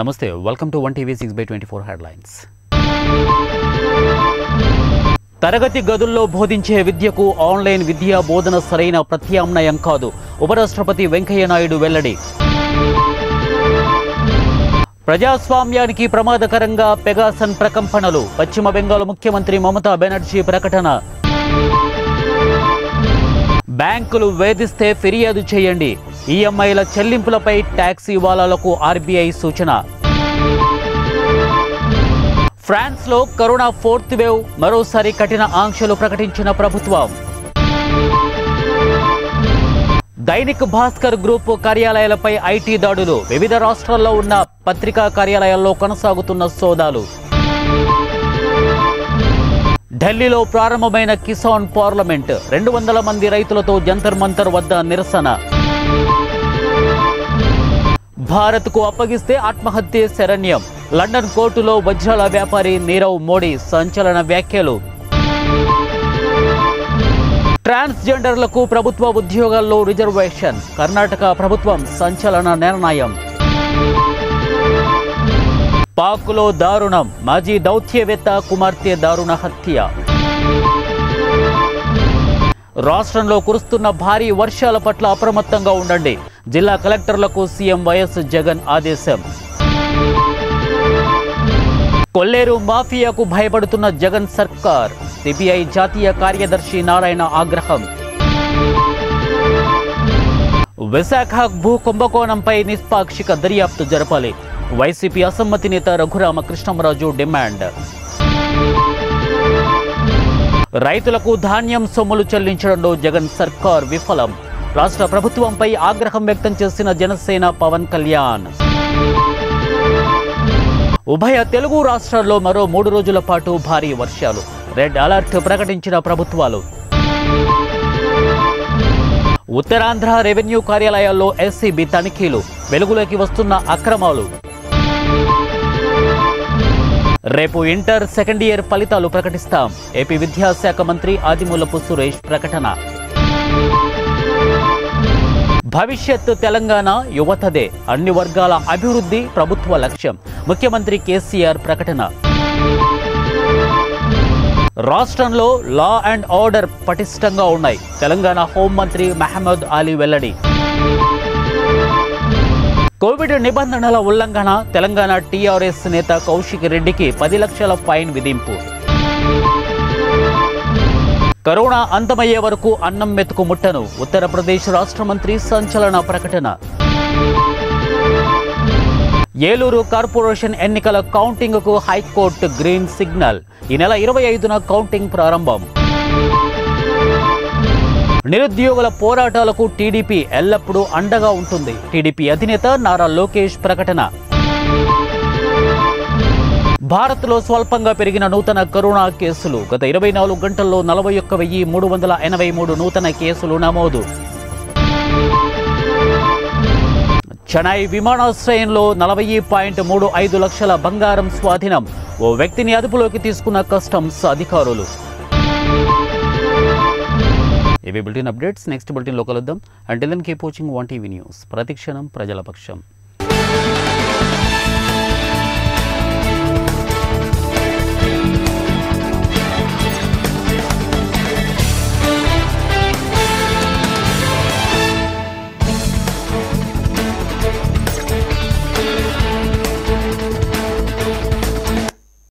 నమస్తే welcome to one TV six by twenty four headlines తరగతి గదుల్లో బోధించే విద్యకు ఆన్లైన్ విద్యా బోధన సరైన ప్రత్యామ్నాయం కాదు ఉపరాష్ట్రపతి వెంకయ్య నాయుడు వెల్లడి ప్రజాస్వామ్యానికి ప్రమాదకరంగా పెగాసన్ ప్రకంపనలు పశ్చిమ బెంగాల్ ముఖ్యమంత్రి మమతా బెనర్జీ ప్రకటన బ్యాంకులు వేధిస్తే ఫిర్యాదు చేయండి ఈఎంఐల చెల్లింపులపై ట్యాక్స్ ఇవ్వాలకు ఆర్బీఐ సూచన ఫ్రాన్స్లో కరోనా ఫోర్త్ వేవ్ మరోసారి కఠిన ఆంక్షలు ప్రకటించిన ప్రభుత్వం దైనిక్ భాస్కర్ గ్రూప్ కార్యాలయాలపై ఐటీ దాడులు వివిధ రాష్ట్రాల్లో ఉన్న పత్రికా కార్యాలయాల్లో కొనసాగుతున్న సోదాలు ఢిల్లీలో ప్రారంభమైన కిసాన్ పార్లమెంట్ రెండు వందల మంది రైతులతో జంతర్ మంతర్ వద్ద నిరసన భారత్కు అప్పగిస్తే ఆత్మహత్య శరణ్యం లండన్ కోర్టులో వజ్రాల వ్యాపారి నీరవ్ మోడీ సంచలన వ్యాఖ్యలు ట్రాన్స్జెండర్లకు ప్రభుత్వ ఉద్యోగాల్లో రిజర్వేషన్ కర్ణాటక ప్రభుత్వం సంచలన నిర్ణయం పాక్లో దారుణం మాజీ దౌత్యవేత్త కుమార్తె దారుణ హత్య రాష్ట్రంలో కురుస్తున్న భారీ వర్షాల పట్ల అప్రమత్తంగా ఉండండి జిల్లా కలెక్టర్లకు సీఎం వైఎస్ జగన్ ఆదేశం కొల్లేరు మాఫియాకు భయపడుతున్న జగన్ సర్కార్ సిపిఐ జాతీయ కార్యదర్శి నారాయణ ఆగ్రహం విశాఖ భూ కుంభకోణంపై నిష్పాక్షిక దర్యాప్తు జరపాలి వైసీపీ అసమ్మతి నేత రఘురామ కృష్ణంరాజు డిమాండ్ రైతులకు ధాన్యం సొమ్ములు చెల్లించడంలో జగన్ సర్కార్ విఫలం రాష్ట్ర ప్రభుత్వంపై ఆగ్రహం వ్యక్తం చేసిన జనసేన పవన్ కళ్యాణ్ ఉభయ తెలుగు రాష్ట్రాల్లో మరో మూడు రోజుల పాటు భారీ వర్షాలు రెడ్ అలర్ట్ ప్రకటించిన ప్రభుత్వాలు ఉత్తరాంధ్ర రెవెన్యూ కార్యాలయాల్లో ఎస్సీబీ తనిఖీలు వెలుగులోకి వస్తున్న అక్రమాలు రేపు ఇంటర్ సెకండ్ ఇయర్ ఫలితాలు ప్రకటిస్తాం ఏపీ విద్యాశాఖ మంత్రి ఆదిమూలపు సురేష్ ప్రకటన భవిష్యత్ తెలంగాణ యువతదే అన్ని వర్గాల అభివృద్ధి ప్రభుత్వ లక్ష్యం ముఖ్యమంత్రి కేసీఆర్ ప్రకటన రాష్ట్రంలో లా అండ్ ఆర్డర్ పటిష్టంగా ఉన్నాయి తెలంగాణ హోంమంత్రి మహమ్మద్ అలీ వెల్లడి కోవిడ్ నిబంధనల ఉల్లంఘన తెలంగాణ టీఆర్ఎస్ నేత కౌశిక్ రెడ్డికి పది లక్షల ఫైన్ విధింపు కరోనా అంతమయ్యే వరకు అన్నం మెతుకు ముట్టను ఉత్తరప్రదేశ్ రాష్ట్ర మంత్రి సంచలన ప్రకటన ఏలూరు కార్పొరేషన్ ఎన్నికల కౌంటింగ్కు హైకోర్టు గ్రీన్ సిగ్నల్ ఈ నెల ఇరవై ఐదున కౌంటింగ్ ప్రారంభం నిరుద్యోగుల పోరాటాలకు టీడీపీ ఎల్లప్పుడూ అండగా ఉంటుంది టీడీపీ అధినేత నారా లోకేష్ ప్రకటన భారత్లో స్వల్పంగా పెరిగిన నూతన కరోనా కేసులు గత ఇరవై నాలుగు గంటల్లో నలభై ఒక్క వెయ్యి మూడు వందల ఎనభై మూడు నూతన కేసులు నమోదు చెన్నై విమానాశ్రయంలో నలభై పాయింట్ మూడు ఐదు లక్షల బంగారం స్వాధీనం ఓ వ్యక్తిని అదుపులోకి తీసుకున్న కస్టమ్స్ అధికారులు ఇవి బులెటిన్ అప్డేట్స్ నెక్స్ట్ బులెటిన్లో కలుద్దాం and then keep watching one TV news ప్రతిక్షణం ప్రజల పక్షం